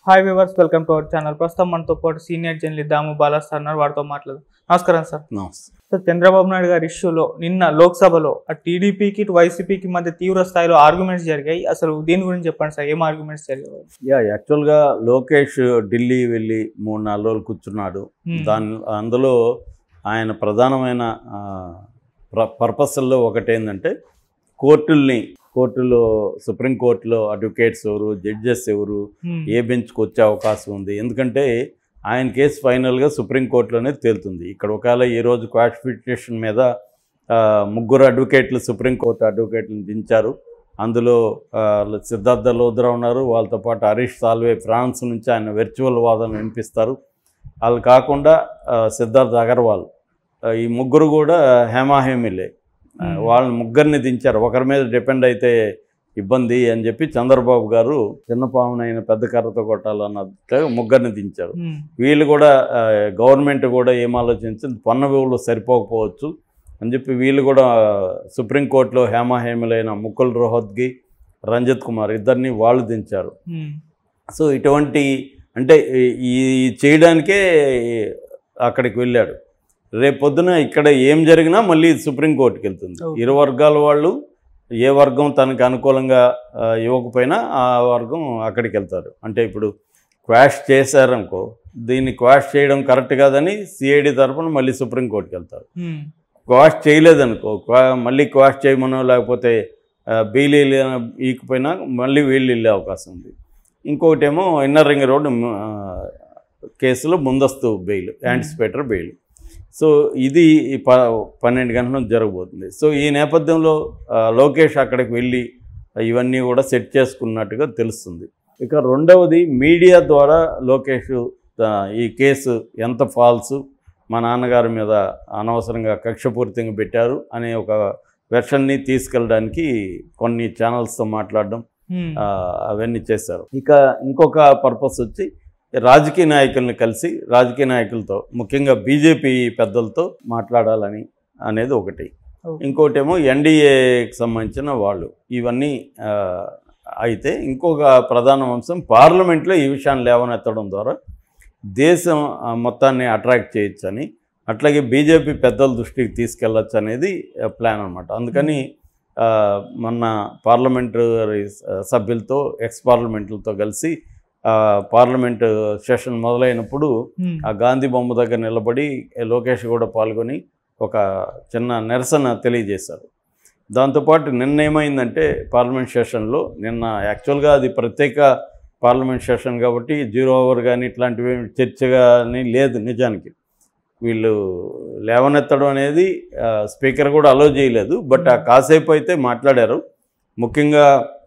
Hi viewers welcome to our channel ప్రస్తుతం మనతో పాటు senior journalist Damu Balas sir ఉన్నారు వారితో మాట్లాడదాం నమస్కారం సార్ నమస్తే సార్ చంద్రబాబు నాయుడు గారి ఇష్యూలో నిన్న లోక్సభలో ఆ టీడీపీకి ఇటు వైసీపీకి మధ్య తీవ్ర స్థాయిలో ఆర్గ్యుమెంట్స్ జరిగాయి అసలు దీని గురించి చెప్పండి సార్ ఏం ఆర్గ్యుమెంట్స్ జరిగాయి యా యాక్చువల్గా లోకేష్ ఢిల్లీ వెళ్ళి మూడు నాలుగు రోజులు కూర్చున్నాడు Hmm. దాని అందులో ఆయన ప్రధానమైన పర్పస్ల్లో ఒకటి ఏంటంటే కోర్టుల్ని కోర్టులో సుప్రీంకోర్టులో అడ్వకేట్స్ ఎవరు జడ్జెస్ ఎవరు Hmm. ఏ బెంచ్కి వచ్చే అవకాశం ఉంది ఎందుకంటే ఆయన కేసు ఫైనల్గా సుప్రీంకోర్టులోనే తేలుతుంది ఇక్కడ ఒకవేళ ఈరోజు క్వాలిఫికేషన్ మీద ఆ, ముగ్గురు అడ్వకేట్లు సుప్రీంకోర్టు అడ్వకేట్లను దించారు అందులో ఆ, సిద్ధార్థ లోద్రా ఉన్నారు వాళ్ళతో పాటు హరీష్ సాల్వే ఫ్రాన్స్ నుంచి ఆయన వెర్చువల్ వాదన వినిపిస్తారు వాళ్ళు కాకుండా ఆ, సిద్ధార్థ్ అగర్వాల్ ఆ, ఈ ముగ్గురు కూడా హేమాహేమిలే ఆ, Hmm. వాళ్ళని ముగ్గురిని దించారు ఒకరి మీద డిపెండ్ అయితే ఇబ్బంది అని చెప్పి చంద్రబాబు గారు చిన్న పామునైన పెద్ద కర్రతో కొట్టాలన్నట్టు ముగ్గురిని దించారు Hmm. వీళ్ళు కూడా ఆ, గవర్నమెంట్ కూడా ఏం ఆలోచించింది పన్ను విలువలు సరిపోకపోవచ్చు అని చెప్పి వీళ్ళు కూడా సుప్రీంకోర్టులో హేమాహేములైన ముకుల్ రోహత్గి రంజిత్ కుమార్ ఇద్దరిని వాళ్ళు దించారు Hmm. సో ఇటువంటి అంటే ఈ- ఈ చేయడానికే అక్కడికి వెళ్ళాడు రేపు పొద్దున ఇక్కడ ఏం జరిగినా మళ్ళీ సుప్రీంకోర్టుకి వెళ్తుంది Okay. ఇరు వర్గాల వాళ్ళు ఏ వర్గం తనకు అనుకూలంగా ఆ, ఇవ్వకపోయినా ఆ వర్గం అక్కడికి వెళ్తారు అంటే ఇప్పుడు క్వాష్ చేశారనుకో దీన్ని క్వాష్ చేయడం కరెక్ట్ కాదని సిఐడి తరఫున మళ్ళీ సుప్రీంకోర్టుకి వెళ్తారు Hmm. క్వాష్ చేయలేదనుకో క్వా మళ్ళీ క్వాష్ చేయమనో లేకపోతే ఆ, బెయిల్ ఈకపోయినా మళ్ళీ వీళ్ళు వెళ్ళే అవకాశం ఉంది ఇంకొకటి ఏమో ఇన్నర్ రింగ్ రోడ్ ఆ, కేసులో ముందస్తు బెయిల్ యాంటిసిపేటర్ బెయిల్ సో ఇది ఈ ప పన్నెండు గంటలకు జరగబోతుంది సో ఈ నేపథ్యంలో ఆ, లోకేష్ అక్కడికి వెళ్ళి ఇవన్నీ కూడా సెట్ చేసుకున్నట్టుగా తెలుస్తుంది ఇక రెండవది మీడియా ద్వారా లోకేష్ ఆ, ఈ కేసు ఎంత ఫాల్స్ మా నాన్నగారి మీద అనవసరంగా కక్షపూరితంగా పెట్టారు అనే ఒక వెర్షన్ని తీసుకెళ్ళడానికి కొన్ని ఛానల్స్తో మాట్లాడడం Hmm. ఆ, అవన్నీ చేశారు ఇక ఇంకొక పర్పస్ వచ్చి రాజకీయ నాయకుల్ని కలిసి రాజకీయ నాయకులతో ముఖ్యంగా బీజేపీ పెద్దలతో మాట్లాడాలని అనేది ఒకటి Okay. ఇంకోటి ఏమో ఎన్డీఏకి సంబంధించిన వాళ్ళు ఇవన్నీ ఆ, అయితే ఇంకొక ప్రధాన అంశం పార్లమెంట్లో ఈ విషయాన్ని లేవనెత్తడం ద్వారా దేశం ఆ, మొత్తాన్ని అట్రాక్ట్ చేయొచ్చని అట్లాగే బీజేపీ పెద్దల దృష్టికి తీసుకెళ్ళచ్చు అనేది ఆ, ప్లాన్ అనమాట అందుకని ఆ, మొన్న పార్లమెంటు సభ్యులతో ఎక్స్ పార్లమెంట్లతో కలిసి ఆ, పార్లమెంటు సెషన్ మొదలైనప్పుడు Hmm. ఆ గాంధీ బొమ్మ దగ్గర నిలబడి లోకేష్ కూడా పాల్గొని ఒక చిన్న నిరసన తెలియజేశారు దాంతోపాటు నిన్న ఏమైందంటే పార్లమెంట్ సెషన్లో నిన్న యాక్చువల్గా అది ప్రత్యేక పార్లమెంట్ సెషన్ కాబట్టి జీరో ఓవర్ కానీ ఇట్లాంటివి చర్చ కానీ లేదు నిజానికి వీళ్ళు లేవనెత్తడం అనేది ఆ, స్పీకర్ కూడా అలో చేయలేదు బట్ ఆ కాసేపు అయితే మాట్లాడారు ముఖ్యంగా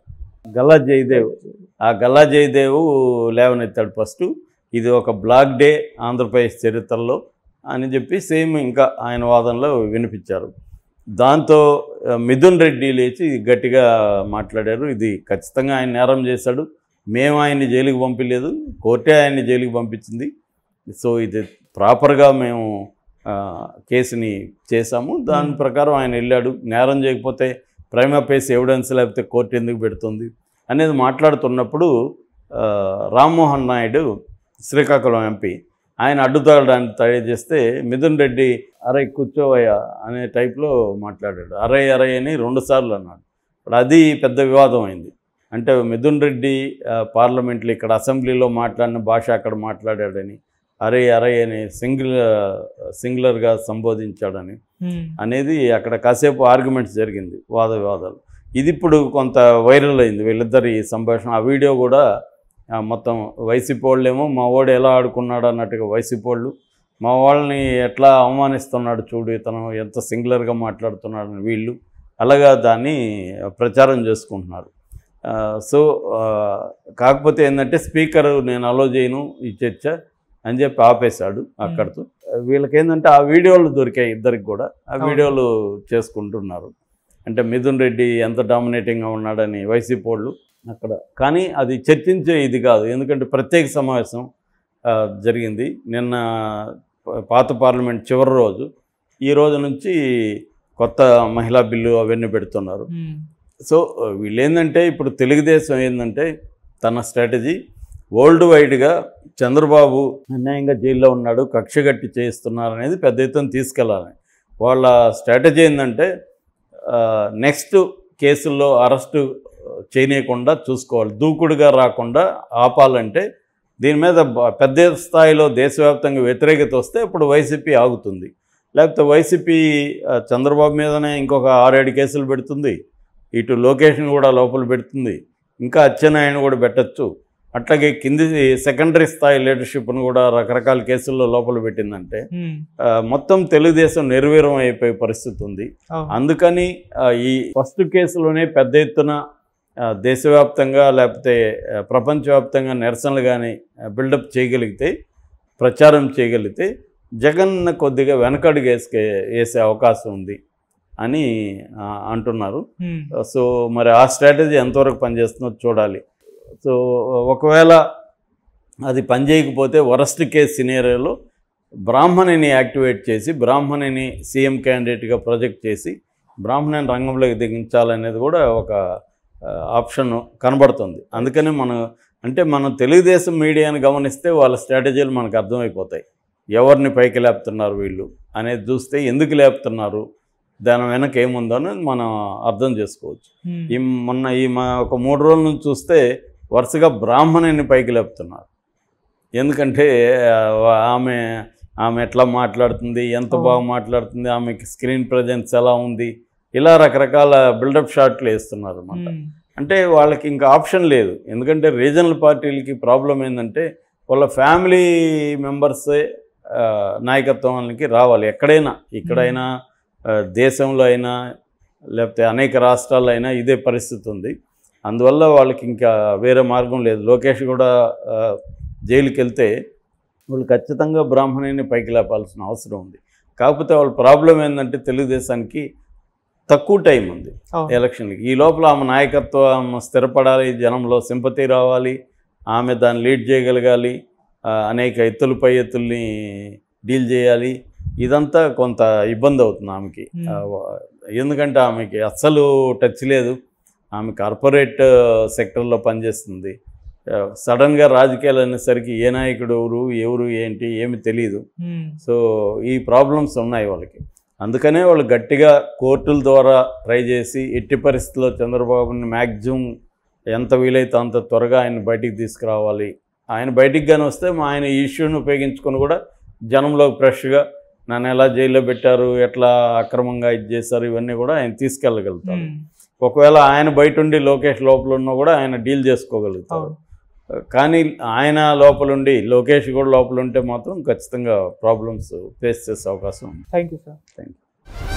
గల్లా జయదేవ్ ఆ గల్లా జయదేవ్ లేవనెత్తాడు ఫస్ట్ ఇది ఒక బ్లాక్ డే ఆంధ్రప్రదేశ్ చరిత్రలో అని చెప్పి సేమ్ ఇంకా ఆయన వాదనలో వినిపించారు దాంతో ఆ, మిథున్ రెడ్డి లేచి గట్టిగా మాట్లాడారు ఇది ఖచ్చితంగా ఆయన నేరం చేశాడు మేము ఆయన్ని జైలుకి పంపించలేదు కోర్టే ఆయన్ని జైలుకి పంపించింది సో ఇది ప్రాపర్గా మేము ఆ, కేసుని చేశాము దాని Hmm. ప్రకారం ఆయన వెళ్ళాడు నేరం చేయకపోతే ప్రైమా పేస్ ఎవిడెన్స్ లేకపోతే కోర్టు ఎందుకు పెడుతుంది అనేది మాట్లాడుతున్నప్పుడు ఆ, రామ్మోహన్ నాయుడు శ్రీకాకుళం ఎంపీ ఆయన అడ్డుతాడడానికి ట్రై చేస్తే మిథున్ రెడ్డి అరే కూర్చోవయ్యా అనే టైప్లో మాట్లాడాడు అరే అరే అని రెండుసార్లు అన్నాడు ఇప్పుడు అది పెద్ద వివాదం అయింది అంటే మిథున్ రెడ్డి ఆ, పార్లమెంట్లో ఇక్కడ అసెంబ్లీలో మాట్లాడిన భాష అక్కడ మాట్లాడాడని అరే అరే అని సింగిల్ సింగులర్గా సంబోధించాడని Hmm. అనేది అక్కడ కాసేపు ఆర్గ్యుమెంట్స్ జరిగింది వాద వివాదాలు ఇది ఇప్పుడు కొంత వైరల్ అయింది వీళ్ళిద్దరి సంభాషణ ఆ వీడియో కూడా ఆ, మొత్తం వైసీపీ వాళ్ళేమో మా వాడు ఎలా ఆడుకున్నాడు అన్నట్టుగా వైసీపీ వాళ్ళు మా వాళ్ళని ఎట్లా అవమానిస్తున్నాడు చూడు ఇతను ఎంత సింగులర్గా మాట్లాడుతున్నాడని వీళ్ళు అలాగా దాన్ని ప్రచారం చేసుకుంటున్నారు ఆ, సో ఆ, కాకపోతే ఏంటంటే స్పీకర్ నేను అలో చేయను ఈ చర్చ అని చెప్పి ఆపేశాడు అక్కడితో వీళ్ళకి ఏంటంటే ఆ వీడియోలు దొరికాయి ఇద్దరికి కూడా ఆ అవును. వీడియోలు చేసుకుంటున్నారు అంటే మిథున్ రెడ్డి ఎంత డామినేటింగ్గా ఉన్నాడని వైసీపీ వాళ్ళు అక్కడ కానీ అది చర్చించే ఇది కాదు ఎందుకంటే ప్రత్యేక సమావేశం ఆ, జరిగింది నిన్న ప- పాత పార్లమెంట్ చివరి రోజు ఈ రోజు నుంచి కొత్త మహిళా బిల్లు అవన్నీ పెడుతున్నారు Hmm. సో వీళ్ళు ఏంటంటే ఇప్పుడు తెలుగుదేశం ఏంటంటే తన స్ట్రాటజీ వరల్డ్ వైడ్గా చంద్రబాబు అన్యాయంగా జైల్లో ఉన్నాడు కక్ష కట్టి చేయిస్తున్నారు అనేది పెద్ద ఎత్తున తీసుకెళ్ళాలి వాళ్ళ స్ట్రాటజీ ఏంటంటే నెక్స్ట్ కేసుల్లో అరెస్టు చేయనీయకుండా చూసుకోవాలి దూకుడుగా రాకుండా ఆపాలంటే దీని మీద బ- పెద్ద స్థాయిలో దేశవ్యాప్తంగా వ్యతిరేకత వస్తే అప్పుడు వైసీపీ ఆగుతుంది లేకపోతే వైసీపీ ఆ, చంద్రబాబు మీదనే ఇంకొక ఆరేడు కేసులు పెడుతుంది ఇటు లొకేషన్ కూడా లోపల పెడుతుంది ఇంకా అచ్చెన్నాయుడు కూడా పెట్టచ్చు అట్లాగే కింది సెకండరీ స్థాయి లీడర్షిప్ను కూడా రకరకాల కేసుల్లో లోపల పెట్టిందంటే ఉమ్, ఆ, మొత్తం తెలుగుదేశం నిర్వీర్యం అయిపోయే పరిస్థితి ఉంది అవును. అందుకని ఆ, ఈ ఫస్ట్ కేసులోనే పెద్ద ఎత్తున ఆ, దేశవ్యాప్తంగా లేకపోతే ఆ, ప్రపంచవ్యాప్తంగా నిరసనలు కానీ బిల్డప్ చేయగలిగితే ప్రచారం చేయగలిగితే జగన్ కొద్దిగా వెనకడుగు వేసుకే వేసే అవకాశం ఉంది అని ఆ, అంటున్నారు ఉమ్, సో మరి ఆ స్ట్రాటజీ ఎంతవరకు పనిచేస్తుందో చూడాలి సో ఒకవేళ అది పనిచేయకపోతే వరస్ట్ కేస్ సినేరియోలో బ్రాహ్మణిని యాక్టివేట్ చేసి బ్రాహ్మణిని సీఎం క్యాండిడేట్గా ప్రొజెక్ట్ చేసి బ్రాహ్మణిని రంగంలోకి దిగించాలనేది కూడా ఒక ఆ, ఆప్షన్ కనబడుతుంది అందుకని మనం అంటే మనం తెలుగుదేశం మీడియాని గమనిస్తే వాళ్ళ స్ట్రాటజీలు మనకు అర్థమైపోతాయి ఎవరిని పైకి లేపుతున్నారు వీళ్ళు అనేది చూస్తే ఎందుకు లేపుతున్నారు దాని వెనక ఏముందో అనేది మనం అర్థం చేసుకోవచ్చు ఉమ్, ఈ మొన్న ఈ మా ఒక మూడు రోజుల నుంచి చూస్తే వరుసగా బ్రాహ్మణిని పైకి లేపుతున్నారు ఎందుకంటే ఆ, ఆమె ఆమె ఎట్లా మాట్లాడుతుంది ఎంత అవును. బాగా మాట్లాడుతుంది ఆమెకి స్క్రీన్ ప్రజెన్స్ ఎలా ఉంది ఇలా రకరకాల బిల్డప్ షాట్లు వేస్తున్నారు అన్నమాట ఉమ్, అంటే వాళ్ళకి ఇంకా ఆప్షన్ లేదు ఎందుకంటే రీజనల్ పార్టీలకి ప్రాబ్లం ఏంటంటే వాళ్ళ ఫ్యామిలీ మెంబర్సే ఆ, నాయకత్వానికి రావాలి ఎక్కడైనా ఇక్కడైనా ఆ, దేశంలో అయినా లేకపోతే అనేక రాష్ట్రాల్లో అయినా ఇదే పరిస్థితి ఉంది అందువల్ల వాళ్ళకి ఇంకా వేరే మార్గం లేదు లోకేష్ కూడా ఆ, జైలుకి వెళ్తే వాళ్ళు ఖచ్చితంగా బ్రాహ్మణిని పైకి లేపాల్సిన అవసరం ఉంది కాకపోతే వాళ్ళ ప్రాబ్లం ఏంటంటే తెలుగుదేశానికి తక్కువ టైం ఉంది అవును. ఎలక్షన్కి ఈ లోపల ఆమె నాయకత్వం స్థిరపడాలి జనంలో సింపతి రావాలి ఆమె దాన్ని లీడ్ చేయగలగాలి ఆ, అనేక ఎత్తులు పై ఎత్తుల్ని డీల్ చేయాలి ఇదంతా కొంత ఇబ్బంది అవుతుంది ఆమెకి Hmm. ఆ, వ- ఎందుకంటే ఆమెకి అస్సలు టచ్ లేదు ఆమె కార్పొరేట్ సెక్టర్లో పనిచేస్తుంది ఆ, సడన్గా రాజకీయాలు అనేసరికి ఏ నాయకుడు ఎవరు ఎవరు ఏంటి ఏమి తెలియదు ఉమ్, సో ఈ ప్రాబ్లమ్స్ ఉన్నాయి వాళ్ళకి అందుకనే వాళ్ళు గట్టిగా కోర్టుల ద్వారా ట్రై చేసి ఎట్టి పరిస్థితుల్లో చంద్రబాబుని మ్యాక్సిమం ఎంత వీలైతే అంత త్వరగా ఆయన బయటికి తీసుకురావాలి ఆయన బయటికి కానీ వస్తే మా ఆయన ఈ ఇష్యూని ఉపయోగించుకొని కూడా జనంలో ఫ్రెష్గా నన్ను ఎలా జైల్లో పెట్టారు ఎట్లా అక్రమంగా ఇది చేశారు ఇవన్నీ కూడా ఆయన తీసుకెళ్ళగలుగుతారు ఉమ్, ఒకవేళ ఆయన బయట ఉండి లోకేష్ లోపల ఉన్నా కూడా ఆయన డీల్ చేసుకోగలుగుతారు అవును. కానీ ఆయన లోపలుండి లోకేష్ కూడా లోపల ఉంటే మాత్రం ఖచ్చితంగా ప్రాబ్లమ్స్ ఫేస్ చేసే అవకాశం ఉంది thank you sir thank you